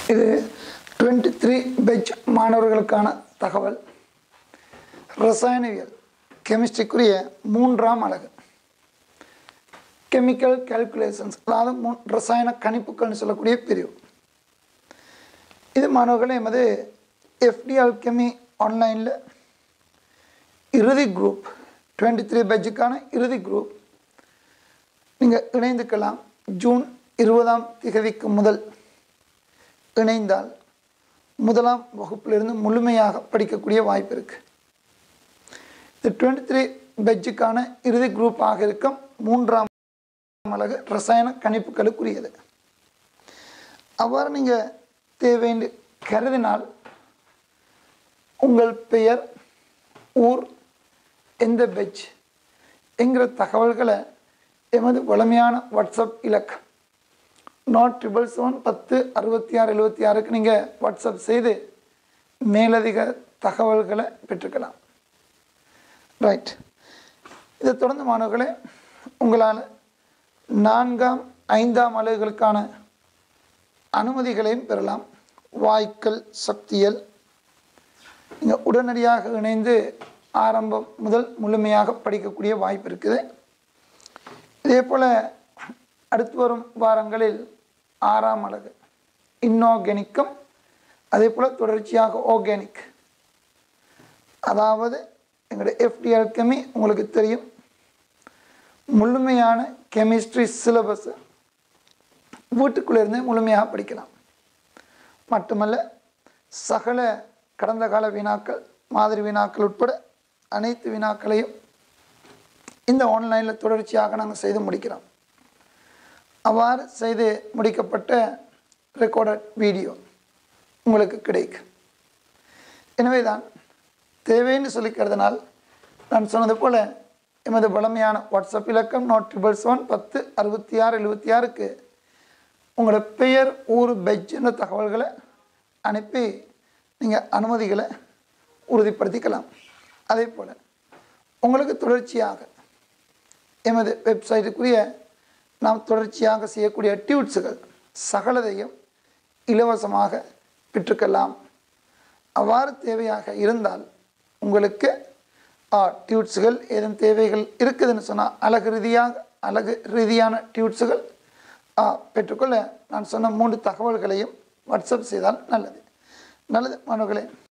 இது twenty three batch மாணவர்களுக்கான தகவல் ரசாயனவியல் கெமிஸ்ட்ரிக்குரிய மூன்றாம் அலகு கெமிக்கல் கால்குலேஷன்ஸ் அதாவது மூ ரசாயன கணிப்புகள்னு சொல்லக்கூடிய பிரிவு இது மாணவர்களே எமது எஃப்டிஆல் கெமி ஆன்லைனில் இறுதி குரூப் டுவெண்ட்டி த்ரீ பெஜுக்கான இறுதி குரூப் நீங்கள் இணைந்துக்கலாம் ஜூன் இருபதாம் திகதிக்கு முதல் இணைந்தால் முதலாம் வகுப்பிலிருந்து முழுமையாக படிக்கக்கூடிய வாய்ப்பு இருக்குது இது டுவெண்ட்டி த்ரீ பெஜ்ஜுக்கான இறுதி குரூப்பாக இருக்கும் மூன்றாம் அலகு ரசாயன கணிப்புகளுக்குரியது அவ்வாறு நீங்கள் தேவைன்னு கருதினால் உங்கள் பெயர் ஊர் எந்த பெஜ் என்கிற தகவல்களை எமது வளமையான வாட்ஸ்அப் இலக்கம் நாட் ட்ரிபிள் செவன் பத்து அறுபத்தி ஆறு எழுபத்தி ஆறுக்கு நீங்கள் வாட்ஸ்அப் செய்து மேலதிக தகவல்களை பெற்றுக்கலாம் ரைட் இதை தொடர்ந்து மாணவர்களே உங்களால் நான்காம் ஐந்தாம் அலகுகளுக்கான அனுமதிகளையும் பெறலாம் வாய்க்கல் சக்தியல் நீங்கள் உடனடியாக இணைந்து ஆரம்பம் முதல் முழுமையாக படிக்கக்கூடிய வாய்ப்பு இருக்குது இதே போல் அடுத்து வரும் வாரங்களில் ஆறாம் அலகு இன்ஆர்கானிக்கும் அதே போல் தொடர்ச்சியாக ஆர்கானிக் அதாவது எங்களுடைய எஃப்டிஆர் கெமி உங்களுக்கு தெரியும் முழுமையான கெமிஸ்ட்ரி சிலபஸ் வீட்டுக்குள்ளே இருந்து முழுமையாக படிக்கலாம் மட்டுமல்ல சகல கடந்த கால வினாக்கள் மாதிரி வினாக்கள் உட்பட அனைத்து வினாக்களையும் இந்த ஆன்லைனில் தொடர்ச்சியாக நாங்கள் செய்து முடிக்கிறோம் அவ்வாறு செய்து முடிக்கப்பட்ட ரெக்கார்டட் வீடியோ உங்களுக்கு கிடைக்கும் எனவே தான் தேவைன்னு சொல்லிக்கிறதுனால் நான் சொன்னது போல் எமது பழமையான வாட்ஸ்அப் இலக்கம் நோட் ட்ரிபிள் செவன் பத்து அறுபத்தி ஆறு எழுபத்தி ஆறுக்கு உங்களோட பெயர் ஊர் பெஜ் என்ற தகவல்களை அனுப்பி நீங்கள் அனுமதிகளை உறுதிப்படுத்திக்கலாம் அதே போல் உங்களுக்கு தொடர்ச்சியாக எமது வெப்சைட்டுக்குரிய நாம் தொடர்ச்சியாக செய்யக்கூடிய டியூட்ஸுகள் சகலதையும் இலவசமாக பெற்றுக்கலாம் அவ்வாறு தேவையாக இருந்தால் உங்களுக்கு டியூட்ஸுகள் ஏதும் தேவைகள் இருக்குதுன்னு சொன்னால் அழகு ரீதியாக அழகு ரீதியான டியூட்ஸுகள் பெற்றுக்கொள்ள நான் சொன்ன மூன்று தகவல்களையும் வாட்ஸ்அப் செய்தால் நல்லது நல்லது மாணவர்களே